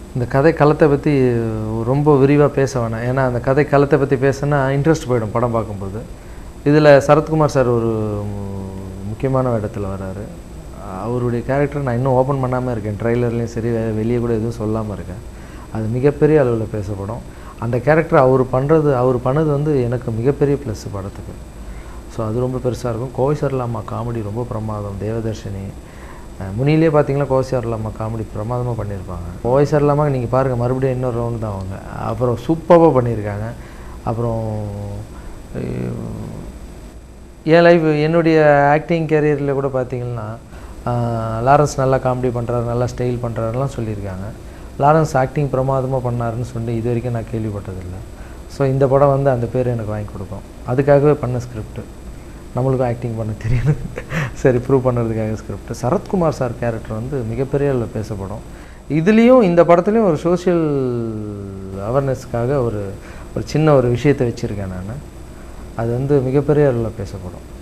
இந்த கதை களத்தை பற்றி ரொம்ப விரிவாக பேச வேணாம் ஏன்னா அந்த கதை களத்தை பற்றி பேசினா இன்ட்ரெஸ்ட் போயிடும் படம் பார்க்கும்போது இதில் சரத்குமார் சார் ஒரு முக்கியமான இடத்துல வராரு அவருடைய கேரக்டர் நான் இன்னும் ஓப்பன் பண்ணாமல் இருக்கேன் ட்ரைலர்லேயும் சரி வே- வெளியே கூட எதுவும் சொல்லாமல் இருக்கேன் அது மிகப்பெரிய அளவில் பேசப்படும் அந்த கேரக்டர் அவர் பண்ணுறது அவர் பண்ணது வந்து எனக்கு மிகப்பெரிய ப்ளஸ் படத்துக்கு ஸோ அது ரொம்ப பெருசாக இருக்கும் கோவை சரலாமா காமெடி ரொம்ப பிரமாதம் தேவதர்ஷினி அஹ் முனியிலே பார்த்தீங்கன்னா கோவை சரலாமா காமெடி பிரமாதமாக பண்ணியிருப்பாங்க கோவை சரலாமா நீங்கள் பாருங்கள் மறுபடியும் இன்னொரு ரவுண்டு தான் அவங்க அப்புறம் சூப்பராக பண்ணியிருக்காங்க அப்புறம் அஹ், என் லைஃப் என்னுடைய ஆக்டிங் கேரியரில் கூட பார்த்தீங்கன்னா ஆஹ், லாரன்ஸ் நல்லா காமெடி பண்ணுறாரு நல்லா ஸ்டைல் பண்ணுறாருலாம் சொல்லியிருக்காங்க லாரன்ஸ் ஆக்டிங் பிரமாதமாக பண்ணாருன்னு சொல்லி இது வரைக்கும் நான் கேள்விப்பட்டதில்லை ஸோ இந்த படம் வந்து அந்த பேர் எனக்கு வாங்கி கொடுக்கும் அதுக்காகவே பண்ண ஸ்கிரிப்ட் நம்மளுக்கும் ஆக்டிங் பண்ண தெரியணும் சரி ப்ரூவ் பண்ணுறதுக்காக ஸ்கிரிப்ட் சரத்குமார் சார் கேரக்டர் வந்து மிகப்பெரிய அளவில் பேசப்படும் இதுலேயும் இந்த படத்துலேயும் ஒரு சோஷியல் அவேர்னஸ்க்காக ஒரு ஒரு சின்ன ஒரு விஷயத்தை வச்சுருக்கேன் நான் அது வந்து மிகப்பெரிய அளவில் பேசப்படும்